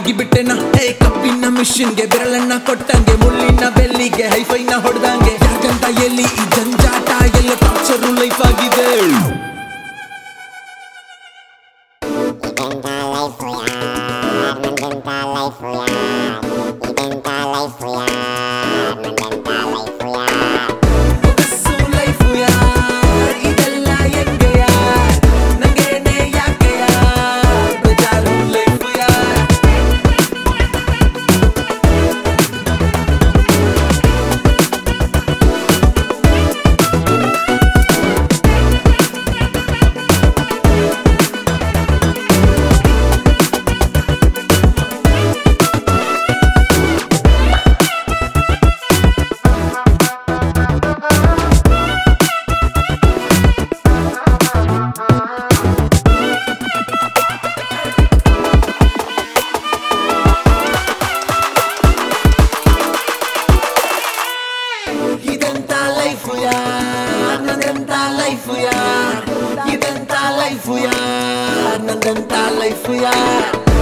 ಆಗಿಬಿಟ್ಟೆನ ಹೇ ಕಬ್ಬಿನ ಮಿಷಿನ್ಗೆ ಬೆರಳನ್ನ ಕೊಟ್ಟಂಗೆ ಮುಳ್ಳಿನ ಬೆಲ್ಲಿಗೆ ಹೈಫೈನ ಹೊಡೆದಂಗೆ ಯಾಕಂತ ಎಲ್ಲಿ ಈ ಜಂಜಾಟ ಎಲ್ಲ ಟಾರ್ಚರು ಲೈಫ್ ಆಗಿದೆ ಬಸ್ಸು ಲೈಫು ಯಾರ್ ಇದೆಲ್ಲ ಹೆಂಗೆ ಯಾರ್ ನಂಗೇನೆ ಯಾಕೆ ಯಾರ್ ಬೇಜಾರು ಲೈಫು ಯಾರ್ ಇದಂತ ಲೈಫು ಯಾರ್ ನಂದಂತ ಲೈಫು ಯಾರ್ ಇದಂತ ಲೈಫು ಯಾರ್ ನಂದಂತ ಲೈಫು ಯಾರ್